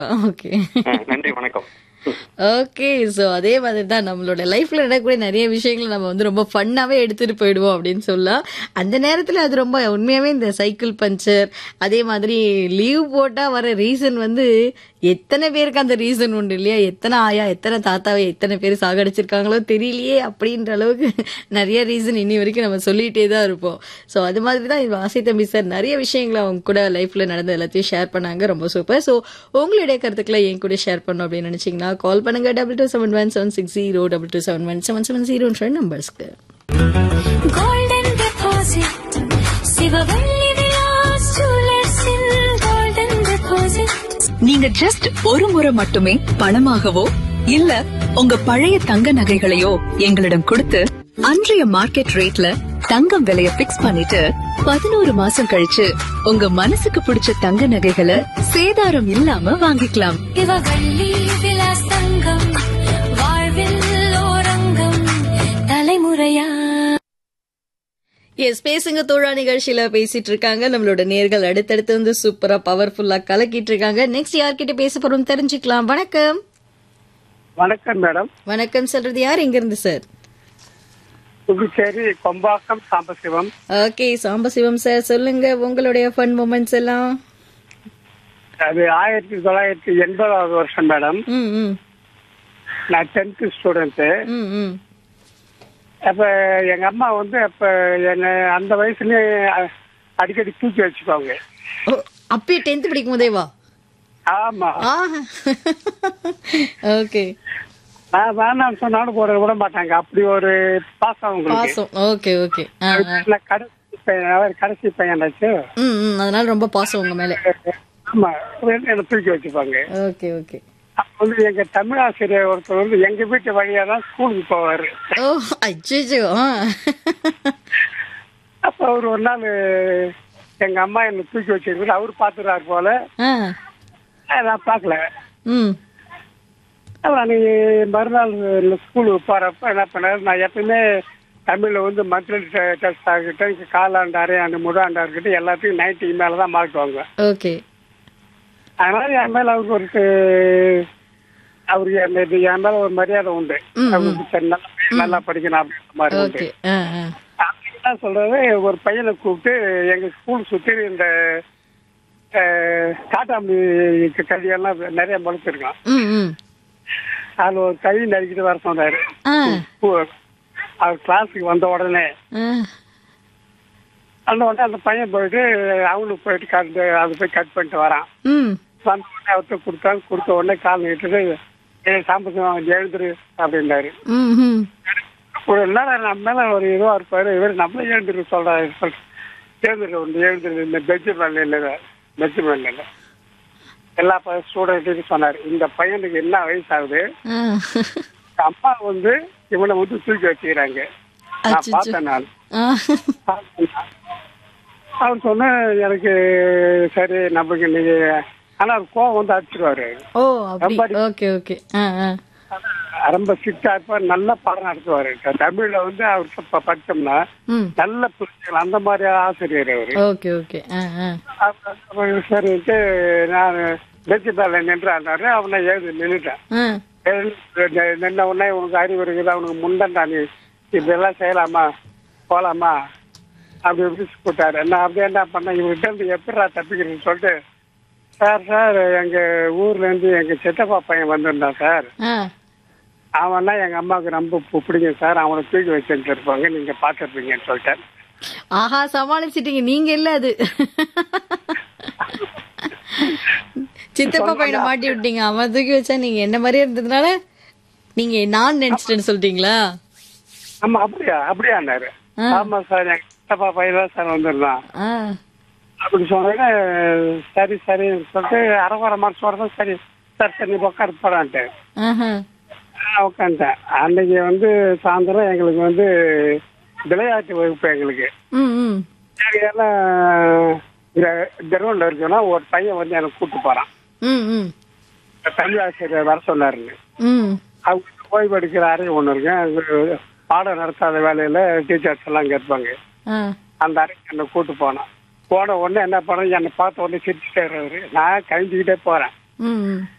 Okay ஆ, நன்றி வணக்கம் okay so அதே மாதிரி தான் நம்மளோட லைஃப்ல நடக்கக்கூடிய நிறைய விஷயங்களை நம்ம வந்து ரொம்ப ஃபன்னாவே எடுத்துட்டு போயிடுவோம் அப்படின்னு சொல்லலாம் அந்த நேரத்துல அது ரொம்ப உண்மையாவே இந்த சைக்கிள் பஞ்சர் அதே மாதிரி லீவ் போட்டா வர ரீசன் வந்து எத்தனை பேருக்கு அந்த ரீசன் உண்டு இல்லையா எத்தனை ஆயா எத்தனை தாத்தாவை எத்தனை பேர் சாகடிச்சிருக்காங்களோ தெரியலையே அப்படின்ற அளவுக்கு நிறைய ரீசன் இன்னி வரைக்கும் நம்ம சொல்லிட்டே தான் இருப்போம் ஸோ அது மாதிரி தான் இது ஆசை தம்பி சார் நிறைய விஷயங்களை அவங்க கூட லைஃப்ல நடந்த எல்லாத்தையும் ஷேர் பண்ணாங்க ரொம்ப சூப்பர் ஸோ உங்களுடைய கருத்துக்களை என் கூட ஷேர் பண்ணணும் அப்படின்னு நினைச்சீங்கன்னா கால் பண்ணுங்க double two seven one seven six zero double two seven one seven seven ஜீரோன்ற நம்பர்ஸ்க்கு கோல்டன் டெபாசிட் சிவவள்ளி விலாஸ் ஜுவல்லர்ஸில் கோல்டன் டெபாசிட் நீங்க ஜஸ்ட் ஒரு முறை மட்டுமே பணமாகவோ இல்ல உங்க பழைய தங்க நகைகளையோ எங்களிடம் கொடுத்து அன்றைய மார்க்கெட் ரேட்ல தங்கம் விலைய பிக்ஸ் பண்ணிட்டு பதினோரு மாசம் கழிச்சு உங்க மனசுக்கு பிடிச்ச தங்க நகைகளை சேதாரம் இல்லாம வாங்கிக்கலாம் சிவவள்ளி விலாஸ் தங்கம் வாழ்வில் ஓரங்கம் தலைமுறையா எஸ் பேசுங்க தோழா நிகழ்ச்சியில பேசிட்டு இருக்காங்க நம்மளோட நேர்கள் அடுத்தடுத்து வந்து சூப்பரா பவர்ஃபுல்லா கலக்கிட்டு இருக்காங்க நெக்ஸ்ட் யார்கிட்ட பேச போறோம் தெரிஞ்சுக்கலாம் வணக்கம் வணக்கம் மேடம் வணக்கம் சொல்றது யார் எங்க இருந்து sir Puducherry Kombakkam Sambasivam okay Sambasivam sir சொல்லுங்க உங்களுடைய ஃபன் மூமெண்ட்ஸ் எல்லாம் அது ஆயிரத்தி தொள்ளாயிரத்தி எண்பதாவது வருஷம் மேடம் ம் ம் நான் டென்த் ஸ்டூடெண்ட் ம் ம் அப்ப எங்க அம்மா வந்து அப்ப என்ன அந்த வயசுலயே அ- அடிக்கடி தூக்கி வச்சுக்கோங்க ஓ, அப்பயே டென்த் படிக்கும் போதே வா ஆமா ஆ ஓகே நான் வேணாம் சொன்னாலும் போட விட மாட்டாங்க அப்படி ஒரு பாசம் உங்களுக்கு பாசம் ஓகே ஓகே ஆ ஆ. நான் கடைசி பையன் அவர் கடைசி பையனாச்சு ம் ம் அதனால ரொம்ப பாசம் உங்க மேல ஆமா என்ன தூக்கி வச்சுப்பாங்க ஓகே ஓகே அப்ப வந்து எங்க தமிழ் ஆசிரியர் ஒருத்தர் வந்து எங்க வீட்டு வழியா தான் ஸ்கூலுக்கு போவாரு ஓ அச்சோ ஆ அப்ப அவர் ஒரு நாள் எங்க அம்மா என்ன தூக்கி வச்சிருக்கு அவர் பாத்துறாரு போல ஆ அஹ் நான் பார்க்கல ம் அப்புறம் நீ மறுநாள் ஸ்கூலுக்கு போறப்ப என்ன பண்ணாரு நான் எப்பயுமே தமிழ்ல வந்து மந்த்லி டெஸ்ட் ஆகிட்ட காலாண்டு அரையாண்டு முழாண்டா இருக்கட்டும் எல்லாத்தையும் நைன்டி மேல தான் மார்க் வாங்குவேன் ஓகே அதனால என் மேல அவருக்கு ஒரு அவருக்கு என் மீது- என் மேல ஒரு மரியாதை உண்டு அவருக்கு சரி நல்லா நல்லா படிக்கணும் அப்படின்ற மாதிரி உண்டு ஓகே ஆ ஆ அப்படி என்ன சொல்றது ஒரு பையனை கூப்பிட்டு எங்க ஸ்கூல் சுத்தி இந்த அஹ், காட்டாமணி கதையெல்லாம் நிறைய முளைச்சிருக்கான் ம் ம் அதுல ஒரு கை நறுக்கிட்டு வர சொன்னாரு ஆ ஸ்கூ- அவர் கிளாஸுக்கு வந்த உடனே ஆ அந்த உடனே அந்த பையன் போயிட்டு அவனுக்கு போயிட்டு கட் அது போய் கட் பண்ணிட்டு வரான் ம் வந்த உடனே அவர்கிட்ட கொடுத்தாங்க கொடுத்த உடனே கால் நீட்டுட்டு ஏ சாம்பசம் எழுந்துரு அப்படின்னாரு ம் ம் ஒரு நேரம் நம்ம மேல ஒரு இதுவா இருப்பாரு இவர் நம்மள எழுந்துரு சொல்றாரு சொல் எழுந்துரு ஒன்று எழுந்துரு இந்த பெஞ்சு மேல இல்லை பெஞ்சு மேல இல்லை எல்லா ஸ்டூடெண்ட்டுக்கும் சொன்னாரு இந்த பையனுக்கு என்ன வயசாகுது ஆ அம்மா வந்து இவனை வந்து தூக்கி வச்சுக்கிறாங்க நான் அச்சச்சோ. பார்த்தேன் நான் ஆ அவர் சொன்ன எனக்கு சரி நமக்கு இன்னைக்கு ஆனா அவர் கோவம் வந்து அடிச்சிருவாரு ஓ அப்படி ஓகே ஓகே ஆ ஆ ரொம்ப ஸ்ட்ரிக்டா இருப்பார் நல்ல பாடம் நடத்துவாரு தமிழ்ல வந்து அவர் ப- படிச்சோம்னா ம் நல்ல புரிஞ்சுக்கலாம் அந்த மாதிரி ஆசிரியர் அவரு ஓகே ஓகே ஆ ஆ அப்ப- அப்ப சரின்ட்டு நான் பெஞ்சு மேல நின்றாரு அவனை எழுதி நின்றுட்டேன் ஆ எழுந்து நின்ன உடனே உனக்கு அறிவு இருக்குது அவனுக்கு முண்டண்டா நீ இப்படியெல்லாம் செய்யலாமா போலாமா அப்படி இப்படி கூட்டாரு நான் அப்படியே என்ன பண்ணேன் இவர்கிட்ட இருந்து எப்படிடா தப்பிக்கிறேன்னு சொல்லிட்டு சார் சார் எங்க ஊர்ல இருந்து எங்க சித்தப்பா பையன் வந்திருந்தான் சார் ஆ அவன்னா எங்க அம்மாவுக்கு ரொம்ப பு- பிடிக்கும் சார் அவனை தூக்கி வச்சுட்டு இருப்பாங்க நீங்க பாத்துருப்பீங்கன்னு சொல்லிட்டேன் ஆஹா சமாளிச்சிட்டீங்க நீங்க இல்ல அது சித்தப்பா பையனை மாட்டி விட்டீங்க அவன் தூக்கி வச்சா நீங்க என்ன மாதிரியே இருந்ததுனால நீங்க நான் நினைச்சிட்டேன்னு சொல்லிட்டீங்களா ஆமா அப்படியா அப்படியாண்டாரு ஆ. ஆமா சார் எங்க சித்தப்பா பையன் தான் சார் வந்திருந்தான் ஆ அப்படி சொன்னாங்க சரி சரி சொல்லிட்டு அரவரை மாதிரி சொல்றதும் சரி சார் சரி நீ உட்காந்து போடான்ட்டு ஆஹா நான் உட்காந்துட்டேன் அன்னைக்கு வந்து சாயந்தரம் எங்களுக்கு வந்து விளையாட்டு வகுப்பு எங்களுக்கு ம் ம் எல்லாம் கிரவுண்ட்ல இருக்கோம்னா ஒரு பையன் வந்து எனக்கு கூட்டு போறான் ம் ம் தமிழ் ஆசிரியர் வர சொன்னாருன்னு ம் அவங்க ஓய்வு எடுக்கிற அறை ஒண்ணு இருக்கு அங்க பாடம் நடத்தாத வேலையில டீச்சர்ஸ் எல்லாம் அங்க இருப்பாங்க ஆ அந்த அறைக்கு என்னை கூட்டு போனான் போன உடனே என்ன பண்ண என்னை பார்த்த உடனே சிரிச்சுட்டாரு அவரு நான் கழிஞ்சுக்கிட்டே போறேன் ம்